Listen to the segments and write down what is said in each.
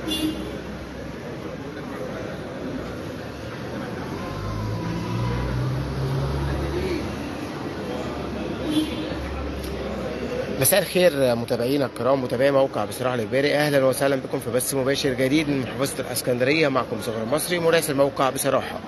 مساء الخير متابعينا الكرام متابعي موقع بصراحة الإجباري أهلا وسهلا بكم في بث مباشر جديد من محافظة الإسكندرية معكم صغير مصري مراسل موقع بصراحة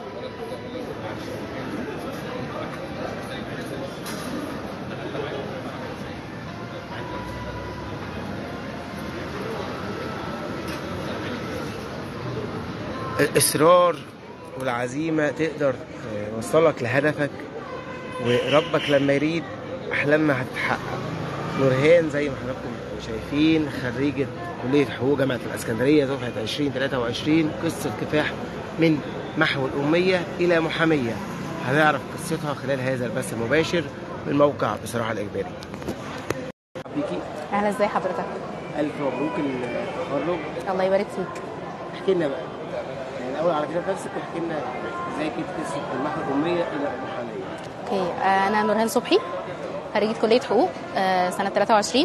الإصرار والعزيمة تقدر توصلك لهدفك وربك لما يريد أحلامنا هتتحقق نورهان زي ما حضراتكم شايفين خريجة كلية حقوق جامعة الإسكندرية دفعة 2023 قصة كفاح من محو الأمية إلى محامية هنعرف قصتها خلال هذا البث المباشر من موقع بصراحة الإجباري بيكي اهلا ازي حضرتك ألف مبروك التخرج الله يبارك فيك احكي لنا بقى يعني الأول على كده نفسك واحكي لنا ازاي كنت قصة من محو الأمية إلى المحامية اوكي آه، انا نورهان صبحي خريجة كلية حقوق آه، سنة 23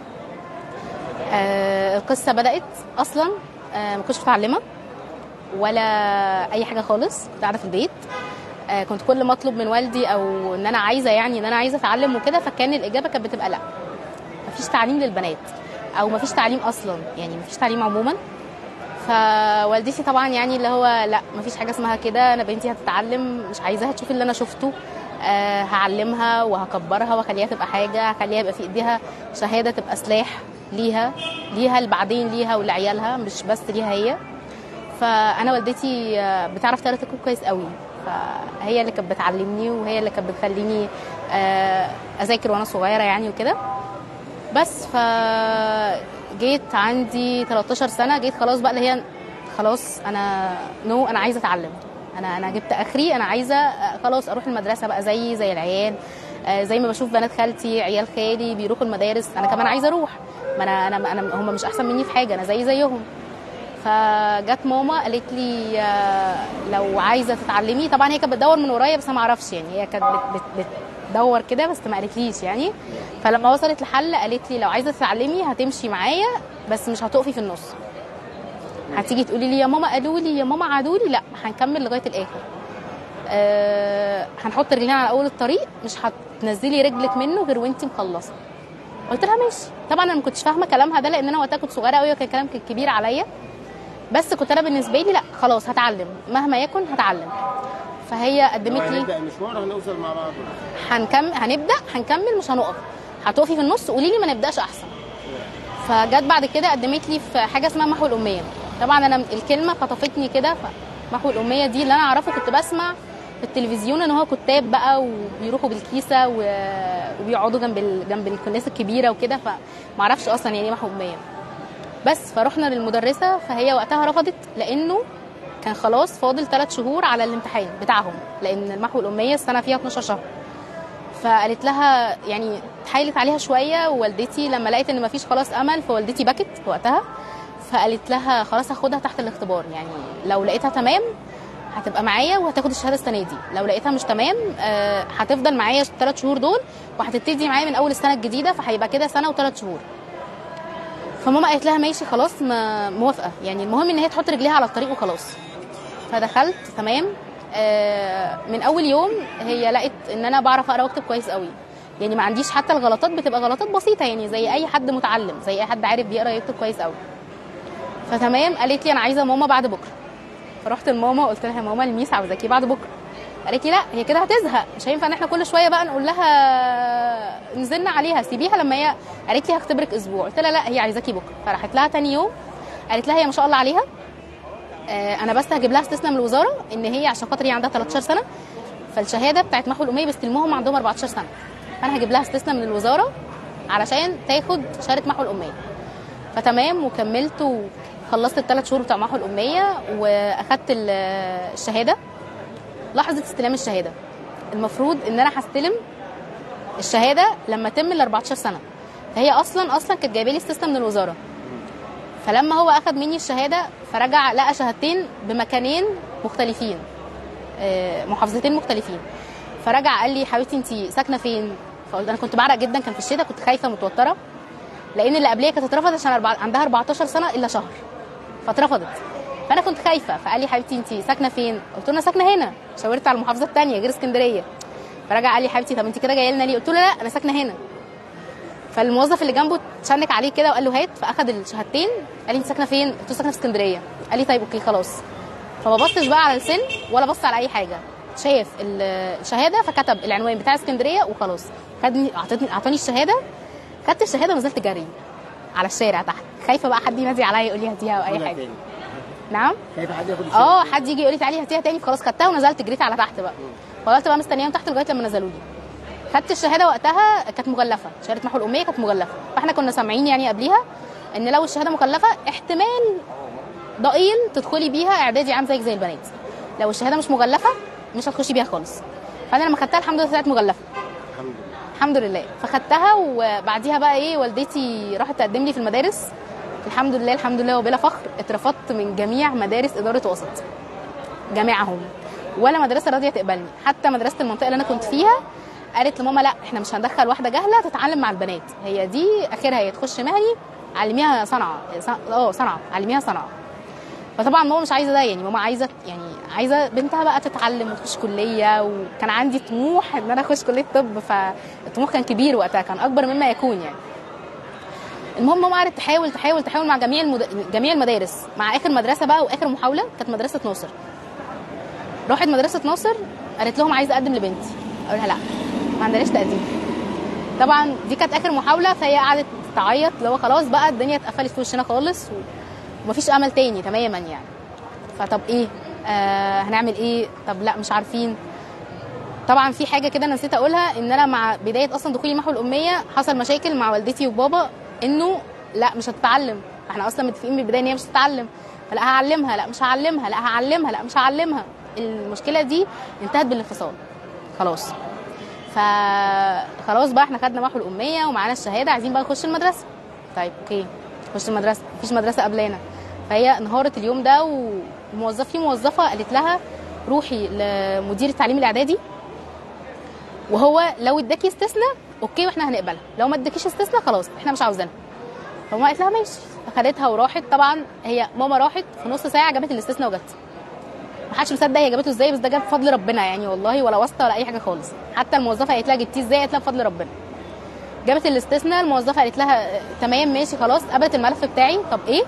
آه، القصة بدأت أصلا آه، ما كنتش متعلمة ولا أي حاجة خالص كنت قاعدة في البيت آه، كنت كل ما أطلب من والدي أو إن أنا عايزة يعني إن أنا عايزة أتعلم وكده فكان الإجابة كانت بتبقى لأ مفيش تعليم للبنات أو مفيش تعليم أصلا يعني مفيش تعليم عموما فوالدتي طبعا يعني اللي هو لا مفيش حاجه اسمها كده انا بنتي هتتعلم مش عايزاها تشوف اللي انا شفته أه هعلمها وهكبرها واخليها تبقى حاجه هخليها يبقى في ايديها شهاده تبقى سلاح ليها ليها اللي ليها ولعيالها مش بس ليها هي فانا والدتي آه، بتعرف تقرا تكتب كويس قوي فهي اللي كانت بتعلمني وهي اللي كانت بتخليني آه، اذاكر وانا صغيره يعني وكده بس ف جيت عندي 13 سنه جيت خلاص بقى اللي هي خلاص انا نو انا عايزه اتعلم انا انا جبت اخري انا عايزه آه، خلاص اروح المدرسه بقى زي زي العيال آه، زي ما بشوف بنات خالتي عيال خالي بيروحوا المدارس انا كمان عايزه اروح ما انا انا انا هم مش احسن مني في حاجه انا زي زيهم فجت ماما قالت لي آه، لو عايزه تتعلمي طبعا هي كانت بتدور من ورايا بس انا ما اعرفش يعني هي كانت بت بت بتدور كده بس ما قالتليش يعني فلما وصلت لحل قالت لي لو عايزه تتعلمي هتمشي معايا بس مش هتقفي في النص هتيجي تقولي لي يا ماما قالوا لي يا ماما عادوا لي لا هنكمل لغايه الاخر أه هنحط رجلينا على اول الطريق مش هتنزلي رجلك منه غير وانت مخلصه قلت لها ماشي طبعا انا ما كنتش فاهمه كلامها ده لان انا وقتها كنت صغيره قوي وكان كلام كان كبير عليا بس كنت انا بالنسبه لي لا خلاص هتعلم مهما يكن هتعلم فهي قدمت لي هنبدأ مشوار هنوصل مع بعض هنكمل هنبدا هنكمل مش هنقف هتقفي في النص قولي لي ما نبداش احسن فجت بعد كده قدمت لي في حاجه اسمها محو الاميه طبعا انا الكلمه خطفتني كده محو الاميه دي اللي انا اعرفه كنت بسمع في التلفزيون ان هو كتاب بقى وبيروحوا بالكيسه و- وبيقعدوا جنب ال... جنب الكناس الكبيره وكده فمعرفش اصلا يعني ايه محو اميه بس فرحنا للمدرسه فهي وقتها رفضت لانه كان خلاص فاضل ثلاث شهور على الامتحان بتاعهم لان المحو الاميه السنه فيها 12 شهر فقالت لها يعني اتحايلت عليها شويه ووالدتي لما لقيت ان مفيش خلاص امل فوالدتي بكت وقتها فقالت لها خلاص هاخدها تحت الاختبار يعني لو لقيتها تمام هتبقى معايا وهتاخد الشهاده السنه دي لو لقيتها مش تمام آه، هتفضل معايا الثلاث شهور دول وهتبتدي معايا من اول السنه الجديده فهيبقى كده سنه وثلاث شهور فماما قالت لها ماشي خلاص ما موافقه يعني المهم ان هي تحط رجليها على الطريق وخلاص فدخلت تمام آه، من اول يوم هي لقت ان انا بعرف اقرا واكتب كويس قوي يعني ما عنديش حتى الغلطات بتبقى غلطات بسيطه يعني زي اي حد متعلم زي اي حد عارف بيقرا ويكتب كويس قوي فتمام قالت لي انا عايزه ماما بعد بكره فرحت لماما قلت لها يا ماما الميس عاوزاكي بعد بكره قالت لي لا هي كده هتزهق مش هينفع ان احنا كل شويه بقى نقول لها نزلنا عليها سيبيها لما هي قالت لي هختبرك اسبوع قلت لها لا هي عايزاكي بكره فراحت لها تاني يوم قالت لها هي ما شاء الله عليها آه، انا بس هجيب لها استثناء من الوزاره ان هي عشان خاطر هي عندها 13 سنه فالشهاده بتاعت محو الاميه بيستلموهم عندهم 14 سنه فانا هجيب لها استثناء من الوزاره علشان تاخد شهاده محو الاميه فتمام وكملت وخلصت الثلاث شهور بتوع محو الاميه واخدت ال- الشهاده لحظه استلام الشهاده المفروض ان انا هستلم الشهاده لما تم ال 14 سنه فهي اصلا اصلا كانت جايبه لي استثناء من الوزاره فلما هو اخد مني الشهاده فرجع لقى شهادتين بمكانين مختلفين آه، محافظتين مختلفين فرجع قال لي حبيبتي انت ساكنه فين فقلت انا كنت بعرق جدا كان في الشتاء كنت خايفه متوتره لان اللي قبليه كانت اترفضت عشان أربع... عندها 14 سنه الا شهر فاترفضت فانا كنت خايفه فقال لي حبيبتي انت ساكنه فين قلت له انا ساكنه هنا شاورت على المحافظه الثانيه غير اسكندريه فرجع قال لي حبيبتي طب انت كده جايه لنا ليه قلت له لا انا ساكنه هنا فالموظف اللي جنبه تشنك عليه كده وقال له هات فاخد الشهادتين قال لي انت ساكنه فين قلت له ساكنه في اسكندريه قال لي طيب اوكي خلاص فما بصش بقى على السن ولا بص على اي حاجه شاف ال- الشهاده فكتب العنوان بتاع اسكندريه وخلاص خدني اعطتني اعطاني الشهاده خدت الشهاده ونزلت جري على الشارع تحت خايفه بقى حد ينادي عليا يقول لي هاتيها او اي خدها حاجه تاني. نعم خايفه حد ياخد اه حد يجي يقول لي تعالي هاتيها تاني خلاص خدتها ونزلت جريت على تحت بقى فضلت بقى مستنياهم تحت لغايه لما نزلوا لي خدت الشهاده وقتها كانت مغلفه شهاده محو الاميه كانت مغلفه فاحنا كنا سامعين يعني قبليها ان لو الشهاده مغلفه احتمال ضئيل تدخلي بيها اعدادي عام زيك زي البنات لو الشهاده مش مغلفه مش هتخشي بيها خالص فانا لما خدتها الحمد لله طلعت مغلفه الحمد لله الحمد لله فخدتها وبعديها بقى ايه والدتي راحت تقدم لي في المدارس الحمد لله الحمد لله وبلا فخر اترفضت من جميع مدارس اداره وسط جميعهم ولا مدرسه راضيه تقبلني حتى مدرسه المنطقه اللي انا كنت فيها قالت لماما لا احنا مش هندخل واحده جاهله تتعلم مع البنات هي دي اخرها هي تخش مهني علميها صنعه اه صنعه علميها صنعه فطبعا ماما مش عايزه ده يعني ماما عايزه يعني عايزه بنتها بقى تتعلم وتخش كليه وكان عندي طموح ان انا اخش كليه طب فالطموح كان كبير وقتها كان اكبر مما يكون يعني المهم ماما قعدت تحاول تحاول تحاول مع جميع المد... جميع المدارس مع اخر مدرسه بقى واخر محاوله كانت مدرسه ناصر راحت مدرسه ناصر قالت لهم عايزه اقدم لبنتي اقول لها لا ما عندناش تقديم طبعا دي كانت اخر محاوله فهي قعدت تعيط اللي هو خلاص بقى الدنيا اتقفلت في وشنا خالص و... ومفيش امل تاني تماما يعني فطب ايه آه هنعمل ايه طب لا مش عارفين طبعا في حاجه كده انا نسيت اقولها ان انا مع بدايه اصلا دخولي محو الاميه حصل مشاكل مع والدتي وبابا انه لا مش هتتعلم احنا اصلا متفقين من البدايه ان هي مش هتتعلم لا هعلمها لا مش هعلمها لا هعلمها لا مش هعلمها المشكله دي انتهت بالانفصال خلاص فخلاص بقى احنا خدنا محو الاميه ومعانا الشهاده عايزين بقى نخش المدرسه طيب اوكي نخش المدرسه مفيش مدرسه قبلانا فهي انهارت اليوم ده وموظف في موظفه قالت لها روحي لمدير التعليم الاعدادي وهو لو اداكي استثناء اوكي واحنا هنقبلها لو ما اداكيش استثناء خلاص احنا مش عاوزينها فماما قالت لها ماشي فخدتها وراحت طبعا هي ماما راحت في نص ساعه جابت الاستثناء وجت ما حدش مصدق هي جابته ازاي بس ده جاب بفضل ربنا يعني والله ولا واسطه ولا اي حاجه خالص حتى الموظفه قالت لها جبتيه ازاي قالت لها بفضل ربنا جابت الاستثناء الموظفه قالت لها آه، تمام ماشي خلاص قبلت الملف بتاعي طب ايه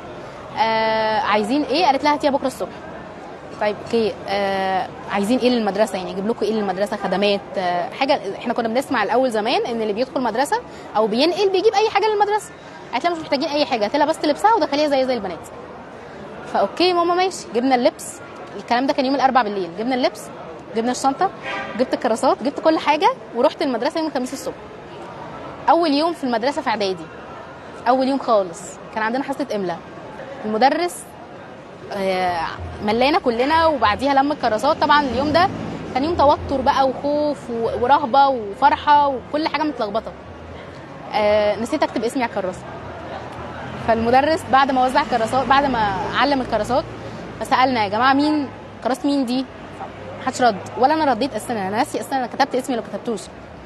آه عايزين ايه قالت لها هاتيها بكره الصبح طيب اوكي آه عايزين ايه للمدرسه يعني اجيب لكم ايه للمدرسه خدمات آه حاجه احنا كنا بنسمع الاول زمان ان اللي بيدخل مدرسه او بينقل بيجيب اي حاجه للمدرسه قالت لها مش محتاجين اي حاجه هات لها بس لبسها ودخليها زي زي البنات فاوكي ماما ماشي جبنا اللبس الكلام ده كان يوم الاربعاء بالليل جبنا اللبس جبنا الشنطه جبت الكراسات جبت كل حاجه ورحت المدرسه يوم الخميس الصبح اول يوم في المدرسه في اعدادي اول يوم خالص كان عندنا حصه املاء المدرس آه، ملانا كلنا وبعديها لم الكراسات طبعا اليوم ده كان يوم توتر بقى وخوف و- ورهبه وفرحه وكل حاجه متلخبطه آه، نسيت اكتب اسمي على الكراسه فالمدرس بعد ما وزع الكراسات بعد ما علم الكراسات فسالنا يا جماعه مين كراسه مين دي محدش رد ولا انا رديت اساسا انا ناسي اساسا انا كتبت اسمي ولا كتبتوش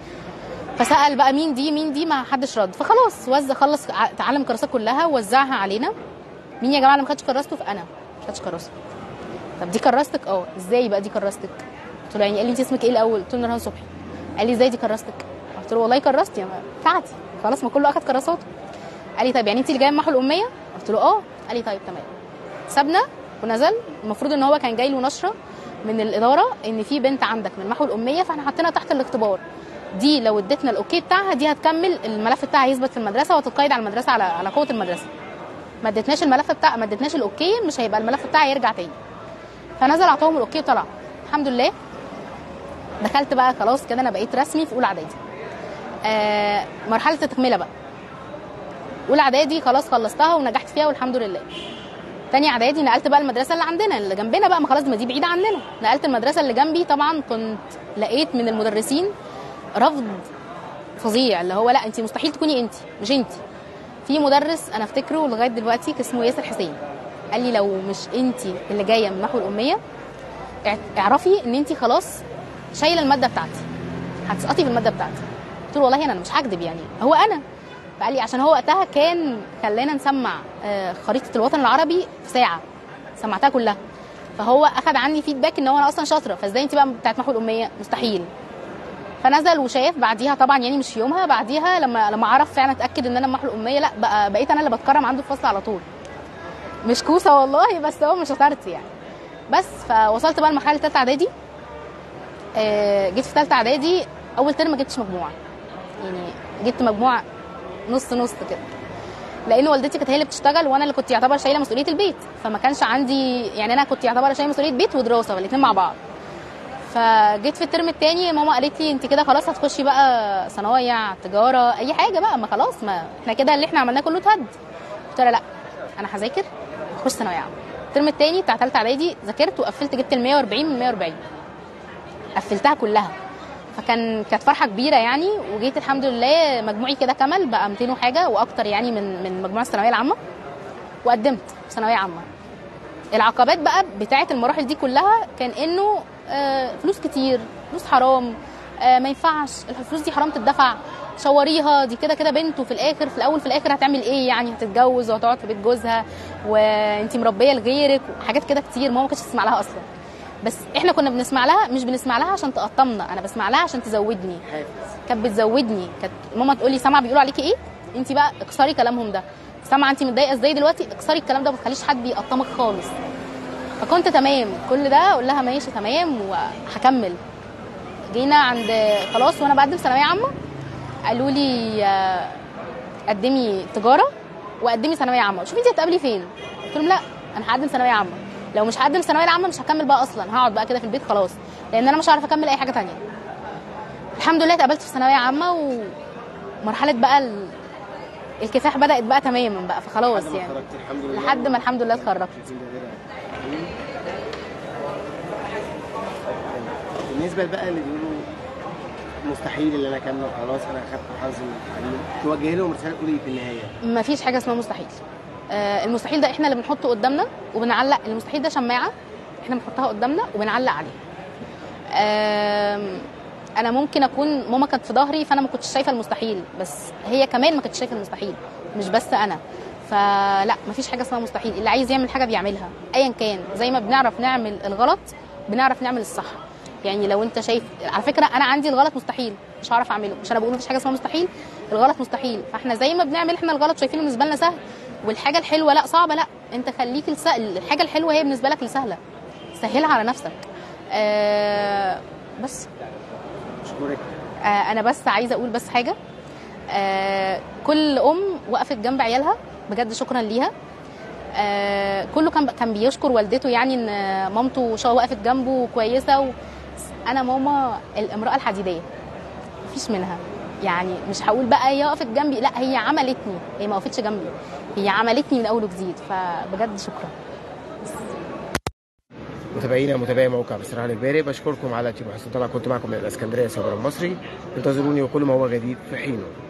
فسال بقى مين دي مين دي ما حدش رد فخلاص وزع خلص ع- تعلم الكراسات كلها ووزعها علينا مين يا جماعه اللي ما خدش كراسته فانا ما خدش كراسته طب دي كراستك اه ازاي بقى دي كراستك قلت له يعني قال لي انت اسمك ايه الاول قلت له نورهان صبحي قال لي ازاي دي كراستك قلت له والله كراستي ما- بتاعتي خلاص ما كله اخد كراساته قال لي طيب يعني انت اللي جايه من محو الاميه قلت له اه قال لي طيب تمام سابنا ونزل المفروض ان هو كان جاي له نشره من الاداره ان في بنت عندك من محو الاميه فاحنا حاطينها تحت الاختبار دي لو اديتنا الاوكي بتاعها دي هتكمل الملف بتاعها هيثبت في المدرسه وهتتقيد على المدرسه على على قوه المدرسه ما اديتناش الملف بتاع ما اديتناش الاوكي مش هيبقى الملف بتاعي يرجع تاني فنزل اعطاهم الاوكي وطلع الحمد لله دخلت بقى خلاص كده انا بقيت رسمي في اولى اعدادي آه مرحله التكمله بقى اولى اعدادي خلاص خلصتها ونجحت فيها والحمد لله تاني اعدادي نقلت بقى المدرسه اللي عندنا اللي جنبنا بقى ما خلاص ما دي بعيده عننا نقلت المدرسه اللي جنبي طبعا كنت لقيت من المدرسين رفض فظيع اللي هو لا انت مستحيل تكوني انت مش انت في مدرس انا افتكره لغايه دلوقتي اسمه ياسر حسين قال لي لو مش انت اللي جايه من محو الاميه اع- اعرفي ان انت خلاص شايله الماده بتاعتي هتسقطي في الماده بتاعتي قلت له والله انا أنا مش هكدب يعني هو انا فقال لي عشان هو وقتها كان خلانا نسمع آه، خريطه الوطن العربي في ساعه سمعتها كلها فهو اخد عني فيدباك ان هو انا اصلا شاطره فازاي انت بقى بتاعت محو الاميه مستحيل فنزل وشاف بعديها طبعا يعني مش يومها بعديها لما لما عرف فعلا اتاكد ان انا محو الاميه لا بقى بقيت انا اللي بتكرم عنده في الفصل على طول مش كوسه والله بس هو مش شطارتي يعني بس فوصلت بقى لمرحله ثالثه اعدادي آه، جيت في ثالثه اعدادي اول ترم ما جبتش مجموعه يعني جبت مجموعه نص نص كده لان والدتي كانت هي اللي بتشتغل وانا اللي كنت يعتبر شايله مسؤوليه البيت فما كانش عندي يعني انا كنت يعتبر شايله مسؤوليه بيت ودراسه فالاثنين مع بعض فجيت في الترم الثاني ماما قالت لي انت كده خلاص هتخشي بقى صنايع تجاره اي حاجه بقى ما خلاص ما احنا كده اللي احنا عملناه كله اتهد قلت لها لا انا هذاكر اخش ثانويه عامه الترم الثاني بتاع ثالثه اعدادي ذاكرت وقفلت جبت ال 140 من 140 قفلتها كلها فكان كانت فرحه كبيره يعني وجيت الحمد لله مجموعي كده كمل بقى 200 وحاجه واكتر يعني من من مجموع الثانويه العامه وقدمت في ثانويه عامه العقبات بقى بتاعه المراحل دي كلها كان انه آه، فلوس كتير فلوس حرام آه، ما ينفعش الفلوس دي حرام تدفع شوريها دي كده كده بنت وفي الاخر في الاول في الاخر هتعمل ايه يعني هتتجوز وهتقعد في بيت جوزها وانت مربيه لغيرك وحاجات كده كتير ماما ما كانتش تسمع لها اصلا بس احنا كنا بنسمع لها مش بنسمع لها عشان تقطمنا انا بسمع لها عشان تزودني حافز كانت بتزودني كانت ماما تقول لي سامعه بيقولوا عليكي ايه انت بقى اكسري كلامهم ده سامعه انت متضايقه ازاي دلوقتي اكسري الكلام ده ما تخليش حد يقطمك خالص فكنت تمام كل ده اقول لها ماشي تمام وهكمل جينا عند خلاص وانا بقدم ثانويه عامه قالوا لي آه، قدمي تجاره وقدمي ثانويه عامه شوفي انت هتقابلي فين قلت لهم لا انا هقدم ثانويه عامه لو مش هقدم ثانويه العامه مش هكمل بقى اصلا هقعد بقى كده في البيت خلاص لان انا مش هعرف اكمل اي حاجه تانية الحمد لله اتقابلت في ثانويه عامه ومرحله بقى ال... الكفاح بدات بقى تماما بقى فخلاص لحد ما يعني خرجت الحمد لله لحد ما الحمد لله اتخرجت بالنسبه بقى اللي بيقولوا مستحيل اللي انا اكمل خلاص انا اخدت حظي من التعليم توجه لهم رساله تقولي في النهايه ما فيش حاجه اسمها مستحيل آه المستحيل ده احنا اللي بنحطه قدامنا وبنعلق المستحيل ده شماعه احنا بنحطها قدامنا وبنعلق عليها آم، انا ممكن اكون ماما كانت في ظهري فانا ما كنتش شايفه المستحيل بس هي كمان ما كانتش شايفه المستحيل مش بس انا فلا ما فيش حاجه اسمها مستحيل اللي عايز يعمل حاجه بيعملها ايا كان زي ما بنعرف نعمل الغلط بنعرف نعمل الصح يعني لو انت شايف على فكره انا عندي الغلط مستحيل مش هعرف اعمله مش انا بقول مفيش حاجه اسمها مستحيل الغلط مستحيل فاحنا زي ما بنعمل احنا الغلط شايفينه بالنسبه لنا سهل والحاجه الحلوه لا صعبه لا انت خليك الس... الحاجه الحلوه هي بالنسبه لك السهله سهلها على نفسك آه بس اشكرك آه انا بس عايزه اقول بس حاجه آه كل ام وقفت جنب عيالها بجد شكرا ليها آه كله كان كان بيشكر والدته يعني ان مامته شا وقفت جنبه كويسه و... انا ماما الامراه الحديديه مفيش منها يعني مش هقول بقى هي وقفت جنبي لا هي عملتني هي ما وقفتش جنبي هي عملتني من اول وجديد فبجد شكرا متابعينا متابعي موقع بصراحه الاجباري بشكركم على تيم حسن طبعا كنت معكم من الاسكندريه صبرا المصري انتظروني وكل ما هو جديد في حينه